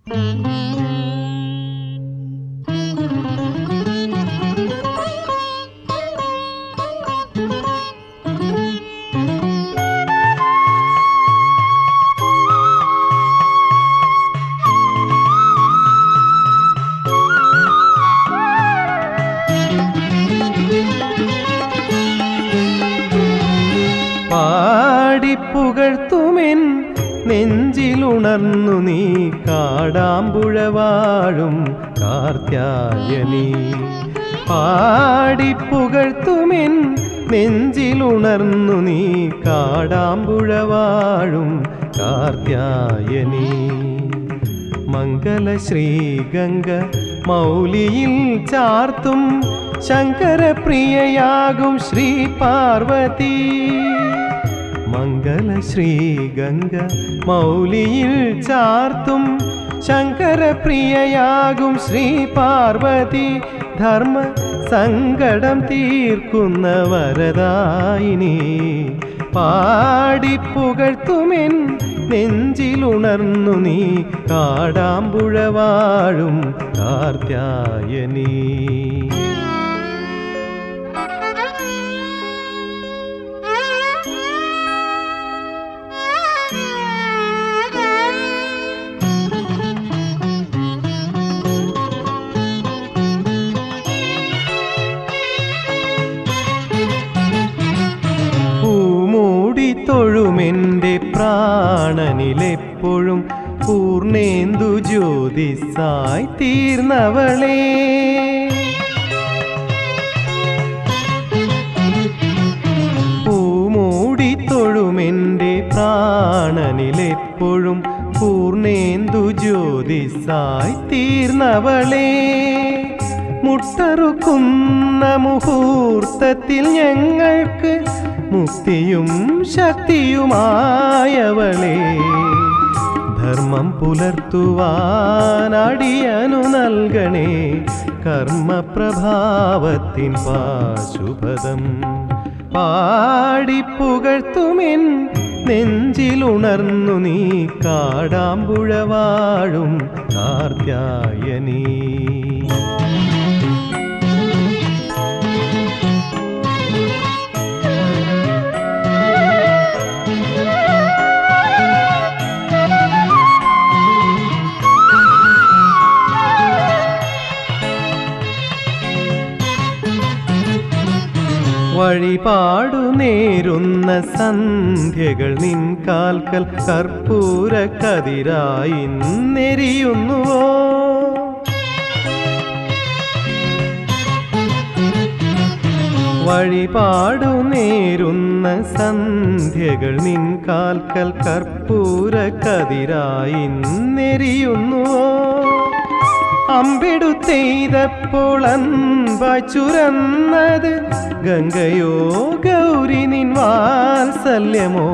പാടിപ്പുകഴ്ത്തുമെൻ നെഞ്ചിലുണർന്നു നീ കാടാമ്പുഴ വാഴും കാർത്യായനി പാടിപ്പുകഴ്ത്തുമെൻ നെഞ്ചിലുണർന്നു നീ കാടാമ്പുഴ വാഴും കാർത്യായനി മംഗല ശ്രീഗംഗ മൗലിയിൽ ചാർത്തും ശങ്കരപ്രിയയാകും ശ്രീ പാർവതി മംഗല ശ്രീഗംഗ മൗലിയിൽ ചാർത്തും ശങ്കരപ്രിയയാകും ശ്രീ പാർവതി ധർമ്മ സങ്കടം തീർക്കുന്ന വരദായിനി പാടിപ്പുകഴ്ത്തുമെൻ നെഞ്ചിലുണർന്നു നീ കാടാമ്പുഴ വാഴും കാർത്യായനീ പൂമൂടി തൊഴുമെൻ്റെ പ്രാണനിലെപ്പോഴും പൂർണേന്ദു ജ്യോതിസായി തീർന്നവളേ പൂമൂടി തൊഴുമെൻ്റെ പ്രാണനിലെപ്പോഴും പൂർണേന്ദു ജ്യോതിസായി തീർന്നവളേ മുട്ടറുക്കുന്ന മുഹൂർത്തത്തിൽ ഞങ്ങൾക്ക് മുക്തിയും ശക്തിയുമായവളേ ധർമ്മം പുലർത്തുവാനടിയനു നൽകണേ കർമ്മപ്രഭാവത്തിൻ പാശുപദം പാടിപ്പുകഴ്ത്തുമെൻ നെഞ്ചിലുണർന്നു നീ കാടാമ്പുഴ വാഴും കാർത്യായനീ വഴിപാടു നേരുന്ന സന്ധ്യകൾ നിൻ കാൽക്കൽ കർപ്പൂര കതിരായി നെരിയുന്നുവോ വഴിപാടു നേരുന്ന സന്ധ്യകൾ നിൻ കാൽക്കൽ കർപ്പൂര കതിരായി നെരിയുന്നുവോ അമ്പെടുത്തെയ്തപ്പോൾ അൻപായി ചുരന്നത് ഗംഗയോ ഗൗരി നിൻ വാത്സല്യമോ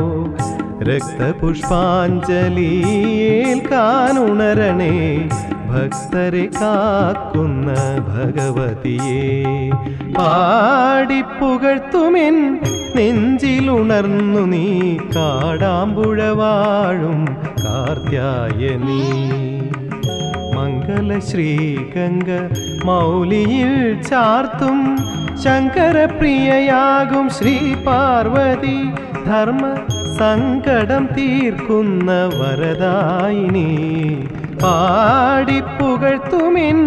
രക്തപുഷ്പാഞ്ജലിയേൽക്കാനുണരണേ ഭക്തരെ കാക്കുന്ന ഭഗവതിയെ പാടിപ്പുകഴ്ത്തുമെൻ നെഞ്ചിലുണർന്നു നീ കാടാമ്പുഴ വാഴും കാർത്യായനീ മംഗല ശ്രീഗംഗ മൗലിയിൽ ചാർത്തും ശങ്കരപ്രിയയാകും ശ്രീ പാർവതി ധർമ്മ സങ്കടം തീർക്കുന്ന വരദായിനി പാടിപ്പുകഴ്ത്തുമെൻ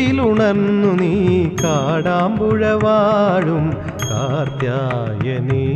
നെഞ്ചിലുണർന്നു നീ കാടാമ്പുഴ വാഴും കാർത്യായനീ